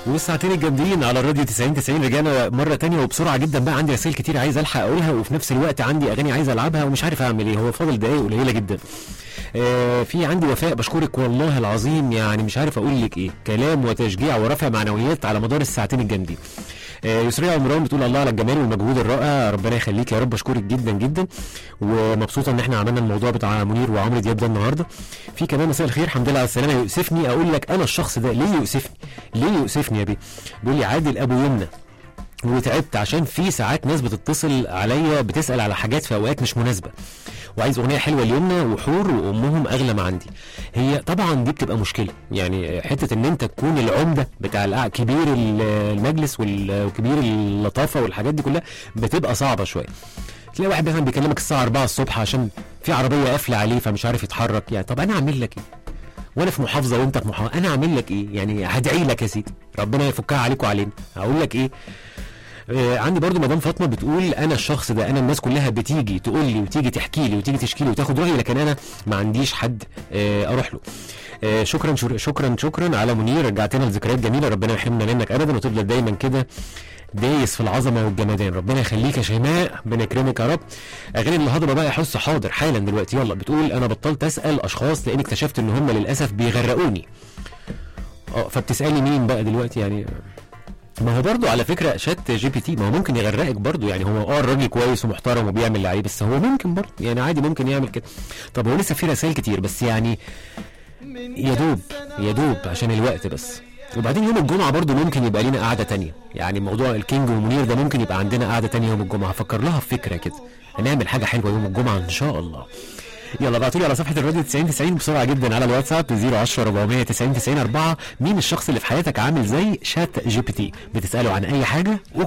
والساعتين الجامدين على الراديو 90 90 رجعنا مره تانية وبسرعه جدا بقى عندي رسائل كتير عايز الحق اقولها وفي نفس الوقت عندي اغاني عايز العبها ومش عارف اعمل ايه هو فاضل دقايق قليله جدا آه في عندي وفاء بشكرك والله العظيم يعني مش عارف اقول لك ايه كلام وتشجيع ورفع معنويات على مدار الساعتين الجامدين آه يسرية عمران بتقول الله على الجمال والمجهود الرائع ربنا يخليك يا رب اشكرك جدا جدا ومبسوطه ان احنا عملنا الموضوع بتاع منير وعمرو دياب ده النهارده في كمان مساء الخير الحمد لله على السلامه يؤسفني اقول لك انا الشخص ده ليه يؤسفني ليه يؤسفني يا بيه بيقول لي عادل ابو يمنى وتعبت عشان في ساعات ناس بتتصل عليا بتسال على حاجات في اوقات مش مناسبه وعايز اغنيه حلوه ليمنى وحور وامهم اغلى ما عندي هي طبعا دي بتبقى مشكله يعني حته ان انت تكون العمده بتاع القع- كبير ال- المجلس وال- وكبير اللطافه والحاجات دي كلها بتبقى صعبه شويه تلاقي واحد مثلا بيكلمك الساعه 4 الصبح عشان في عربيه قافله عليه فمش عارف يتحرك يعني طب انا اعمل لك ايه وانا في محافظه وانت في محافظه انا اعمل لك ايه يعني هدعي لك يا سيدي ربنا يفكها عليك وعلينا هقول لك ايه آه، عندي برضو مدام فاطمه بتقول انا الشخص ده انا الناس كلها بتيجي تقول لي وتيجي تحكي لي وتيجي تشكي لي وتاخد رايي لكن انا ما عنديش حد آه، اروح له آه، شكرا شر- شكرا شكرا على منير رجعتنا لذكريات جميله ربنا يحرمنا منك ابدا وتفضل دايما كده دايس في العظمه والجمدان ربنا يخليك يا شيماء ربنا يكرمك يا رب اغاني الهضبه بقى يحس حاضر حالا دلوقتي يلا بتقول انا بطلت اسال اشخاص لان اكتشفت ان هم للاسف بيغرقوني اه فبتسالي مين بقى دلوقتي يعني ما هو برضو على فكره شات جي بي تي ما هو ممكن يغرقك برضو يعني هو اه الراجل كويس ومحترم وبيعمل اللي عليه بس هو ممكن برضو يعني عادي ممكن يعمل كده طب هو لسه في رسائل كتير بس يعني يا دوب يا دوب عشان الوقت بس وبعدين يوم الجمعة برضو ممكن يبقى لينا قعدة تانية يعني موضوع الكينج ومنير ده ممكن يبقى عندنا قعدة تانية يوم الجمعة هفكر لها في فكرة كده هنعمل حاجة حلوة يوم الجمعة إن شاء الله يلا ابعتوا لي على صفحه الراديو 90 90 بسرعه جدا على الواتساب 010 490 90 4 مين الشخص اللي في حياتك عامل زي شات جي بي تي بتساله عن اي حاجه وكل